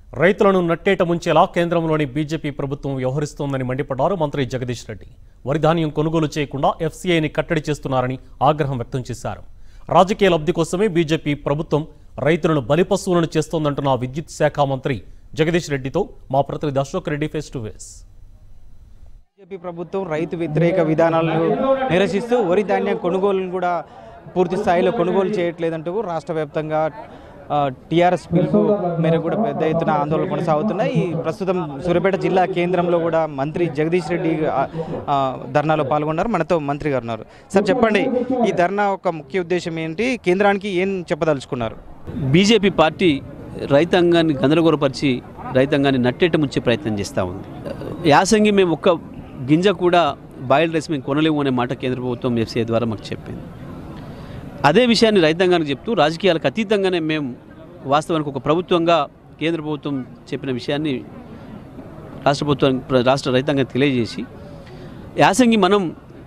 రైతులను నట్టేట ముంచేలా కేంద్రంలోని బీజేపీ ప్రభుత్వం వ్యవహరిస్తోందని మండిపడ్డారు మంత్రి జగదీష్ రెడ్డి వరి ధాన్యం కొనుగోలు చేయకుండా ఎఫ్సీఐని కట్టడి చేస్తున్నారని ఆగ్రహం వ్యక్తం చేశారు రాజకీయ లబ్ధి కోసమే బీజేపీ ప్రభుత్వం రైతులను బలిపశువులను చేస్తోందంటున్న విద్యుత్ శాఖ మంత్రి జగదీష్ రెడ్డితో మా ప్రతినిధి Ashok Reddy face to face BJP ప్రభుత్వం రైతు వ్యతిరేక విధానాలను నిరసిస్తూ వరి ధాన్యం కొనుగోలును కూడా పూర్తి స్థాయిలో కొనుగోలు చేయట్లేదంటూ రాష్ట్ర వ్యాప్తంగా టీఆర్ఎస్ పిలుపు మేరకు కూడా పెద్ద ఎత్తున ఆందోళన కొనసాగుతున్నాయి ఈ ప్రస్తుతం సూర్యాపేట జిల్లా కేంద్రంలో కూడా మంత్రి జగదీష్ రెడ్డి ఆ, ఆ, ధర్నాలో పాల్గొన్నారు మనతో మంత్రి గారు ఉన్నారు సార్ చెప్పండి ఈ ధర్నా ఒక ముఖ్య ఉద్దేశం ఏంటి కేంద్రానికి ఏం చెప్పదలుచుకున్నారు బీజేపీ పార్టీ రైతాంగాన్ని గందరగోళపరిచి రైతాంగాన్ని నట్టేట ముంచే ప్రయత్నం చేస్తూ ఉంది యాసంగి మేము ఒక్క గింజ కూడా బాయిల్డ్ రైస్ మేము కొనలేము అనే మాట కేంద్ర ప్రభుత్వం ఎఫ్సీఐ ద్వారా మాకు చెప్పింది అదే విషయాన్ని రైతాంగానికి చెప్తూ రాజకీయాలకు అతీతంగానే మేము వాస్తవానికి ఒక ప్రభుత్వంగా కేంద్ర ప్రభుత్వం చెప్పిన విషయాన్ని రాష్ట్ర ప్రభుత్వం రాష్ట్ర రైతాంగానికి తెలియజేసి యాసంగి మనం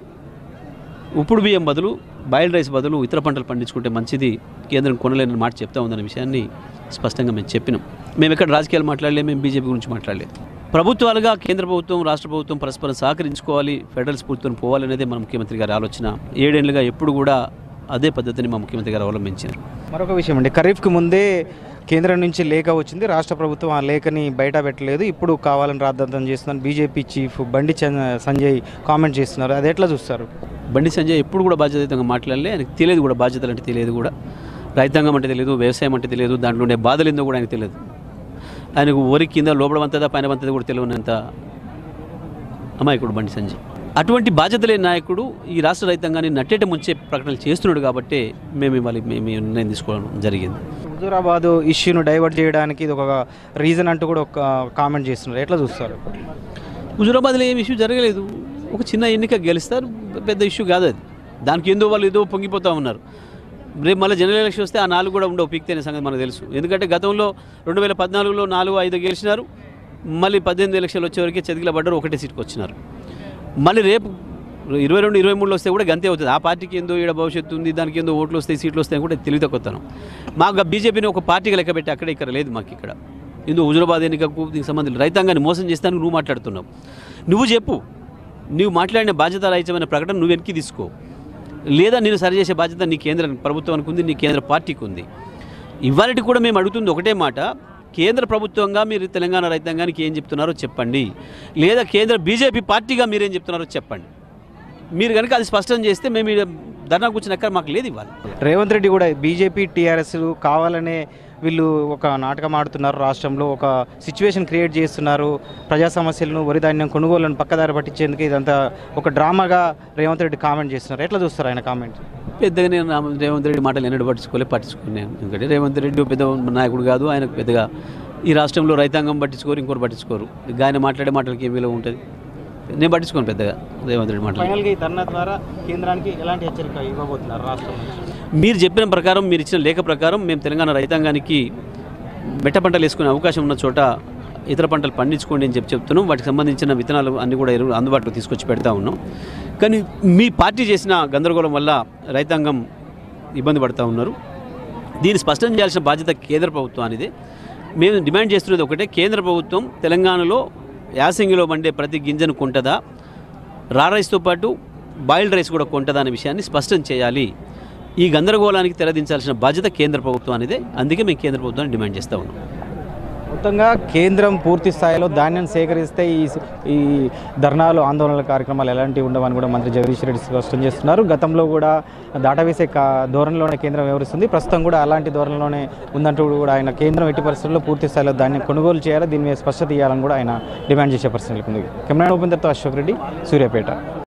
ఉప్పుడు బియ్యం బదులు బాయిల్డ్ రైస్ బదులు ఇతర పంటలు పండించుకుంటే మంచిది కేంద్రం కొనలేని మాట చెప్తా ఉందన్న విషయాన్ని స్పష్టంగా మేము చెప్పినాం మేము ఎక్కడ రాజకీయాలు మాట్లాడలేదు మేము బీజేపీ గురించి మాట్లాడలేదు ప్రభుత్వాలుగా కేంద్ర ప్రభుత్వం రాష్ట్ర ప్రభుత్వం పరస్పరం సహకరించుకోవాలి ఫెడరల్ స్ఫూర్తితో పోవాలనేదే మన ముఖ్యమంత్రి గారి ఆలోచన ఏడేళ్లుగా ఎప్పుడు కూడా అదే పద్ధతిని మా ముఖ్యమంత్రి గారు అవలంబించారు మరొక విషయం అండి ఖరీఫ్కి ముందే కేంద్రం నుంచి లేఖ వచ్చింది రాష్ట్ర ప్రభుత్వం ఆ లేఖని బయట పెట్టలేదు ఇప్పుడు కావాలని రాద్ధాంతం చేస్తున్నారు బీజేపీ చీఫ్ బండి చం- సంజయ్ కామెంట్ చేస్తున్నారు అది ఎట్లా చూస్తారు బండి సంజయ్ ఎప్పుడు కూడా బాధ్యతయుతంగా మాట్లాడలే ఆయనకు తెలియదు కూడా బాధ్యతలు అంటే తెలియదు కూడా రైతాంగం అంటే తెలియదు వ్యవసాయం అంటే తెలియదు దాంట్లో ఉండే బాధలు ఏందో కూడా ఆయనకు తెలియదు ఆయనకు ఊరి కింద లోపల వంతదా పైన వంతదా కూడా తెలియనంత అమాయకుడు బండి సంజయ్ అటువంటి బాధ్యత లేని నాయకుడు ఈ రాష్ట్ర రైతాంగాన్ని నట్టేట ముంచే ప్రకటనలు చేస్తున్నాడు కాబట్టి మేము ఇవాళ మేము ఈ నిర్ణయం తీసుకోవడం జరిగింది హుజూరాబాద్ ఇష్యూను డైవర్ట్ చేయడానికి ఇది ఒక రీజన్ అంటూ కూడా ఒక కామెంట్ చేస్తున్నారు ఎట్లా చూస్తారు హుజురాబాద్లో ఏం ఇష్యూ జరగలేదు ఒక చిన్న ఎన్నిక గెలుస్తారు పెద్ద ఇష్యూ కాదు అది దానికి ఏందో వాళ్ళు ఏదో పొంగిపోతూ ఉన్నారు రేపు మళ్ళీ జనరల్ ఎలక్షన్ వస్తే ఆ నాలుగు కూడా ఉండవు పీక్తే అనే సంగతి మనకు తెలుసు ఎందుకంటే గతంలో రెండు వేల పద్నాలుగులో నాలుగు ఐదు గెలిచినారు మళ్ళీ పద్దెనిమిది ఎలక్షన్లు వచ్చేవరకు చతికిల పడ్డారు ఒకటే సీట్కి వచ్చినారు మళ్ళీ రేపు ఇరవై రెండు ఇరవై మూడులో వస్తే కూడా గంతే అవుతుంది ఆ పార్టీకి ఏందో ఈడ భవిష్యత్తు ఉంది దానికి ఏందో ఓట్లు వస్తాయి సీట్లు వస్తాయి కూడా తెలివి తక్కువతాను మాకు బీజేపీని ఒక పార్టీగా లెక్క పెట్టి అక్కడ ఇక్కడ లేదు మాకు ఇక్కడ ఇందులో హుజురాబాద్ ఎన్నికకు దీనికి సంబంధించి రైతాంగాన్ని మోసం చేస్తాను నువ్వు మాట్లాడుతున్నావు నువ్వు చెప్పు నువ్వు మాట్లాడిన బాధ్యత రాహిత్యమైన ప్రకటన నువ్వు వెనక్కి తీసుకో లేదా నేను సరిచేసే బాధ్యత నీ కేంద్ర ప్రభుత్వానికి ఉంది నీ కేంద్ర పార్టీకి ఉంది ఇవాళకి కూడా మేము అడుగుతుంది ఒకటే మాట కేంద్ర ప్రభుత్వంగా మీరు తెలంగాణ రైతాంగానికి ఏం చెప్తున్నారో చెప్పండి లేదా కేంద్ర బీజేపీ పార్టీగా మీరేం చెప్తున్నారో చెప్పండి మీరు కనుక అది స్పష్టం చేస్తే మేము ఈడ ధర్నా కూర్చుని అక్కడ మాకు లేదు ఇవ్వాలి రేవంత్ రెడ్డి కూడా బీజేపీ టీఆర్ఎస్ కావాలనే వీళ్ళు ఒక నాటకం ఆడుతున్నారు రాష్ట్రంలో ఒక సిచ్యువేషన్ క్రియేట్ చేస్తున్నారు ప్రజా సమస్యలను వరి ధాన్యం కొనుగోలను పక్కదారి పట్టించేందుకు ఇదంతా ఒక డ్రామాగా రేవంత్ రెడ్డి కామెంట్ చేస్తున్నారు ఎట్లా చూస్తారు ఆయన కామెంట్ పెద్దగా నేను రామ- రేవంత్ రెడ్డి మాటలు ఎన్నడూ పట్టించుకోలే పట్టించుకున్నాను ఎందుకంటే రేవంత్ రెడ్డి పెద్ద నాయకుడు కాదు ఆయనకు పెద్దగా ఈ రాష్ట్రంలో రైతాంగం పట్టించుకోరు ఇంకోరు పట్టించుకోరు ఇక ఆయన మాట్లాడే మాటలకి ఏం విలువ ఉంటుంది నేను పట్టించుకోను పెద్దగా రేవంత్ రెడ్డి మాటలు ఫైనల్గా ఈ ధర్నా ద్వారా కేంద్రానికి ఎలాంటి హెచ్చరిక ఇవ్వబోతున్నారు రాష్ట్రం నుంచి మీరు చెప్పిన ప్రకారం మీరు ఇచ్చిన లేఖ ప్రకారం మేము తెలంగాణ రైతాంగానికి మెట్ట పంటలు వేసుకునే అవకాశం ఉన్న చోట ఇతర పంటలు పండించుకోండి అని చెప్పి చెప్తున్నాం వాటికి సంబంధించిన విత్తనాలు అన్ని కూడా ఎరువులు అందుబాటులో తీసుకొచ్చి పెడతా ఉన్నాం కానీ మీ పార్టీ చేసిన గందరగోళం వల్ల రైతాంగం ఇబ్బంది పడుతూ ఉన్నారు దీన్ని స్పష్టం చేయాల్సిన బాధ్యత కేంద్ర ప్రభుత్వానిదే మేము డిమాండ్ చేస్తున్నది ఒకటే కేంద్ర ప్రభుత్వం తెలంగాణలో యాసంగిలో పండే ప్రతి గింజను కొంటదా రా రైస్తో పాటు బాయిల్డ్ రైస్ కూడా కొంటదా అనే విషయాన్ని స్పష్టం చేయాలి ఈ గందరగోళానికి తెరదించాల్సిన బాధ్యత కేంద్ర ప్రభుత్వానిదే అందుకే మేము కేంద్ర ప్రభుత్వాన్ని డిమాండ్ చేస్తూ ఉన్నాం మొత్తంగా కేంద్రం పూర్తి స్థాయిలో ధాన్యం సేకరిస్తే ఈ ఈ ధర్నాలు ఆందోళనల కార్యక్రమాలు ఎలాంటివి ఉండవని కూడా మంత్రి జగదీష్ రెడ్డి స్పష్టం చేస్తున్నారు గతంలో కూడా దాటవేసే కా ధోరణిలోనే కేంద్రం వ్యవహరిస్తుంది ప్రస్తుతం కూడా అలాంటి ధోరణిలోనే ఉందంటూ కూడా ఆయన కేంద్రం ఎట్టి పరిస్థితుల్లో పూర్తి స్థాయిలో ధాన్యం కొనుగోలు చేయాలి దీని మీద స్పష్టత ఇవ్వాలని కూడా ఆయన డిమాండ్ చేసే పరిస్థితి ఉంది కెమెరా ఉపేందర్తో అశోక్ రెడ్డి సూర్యాపేట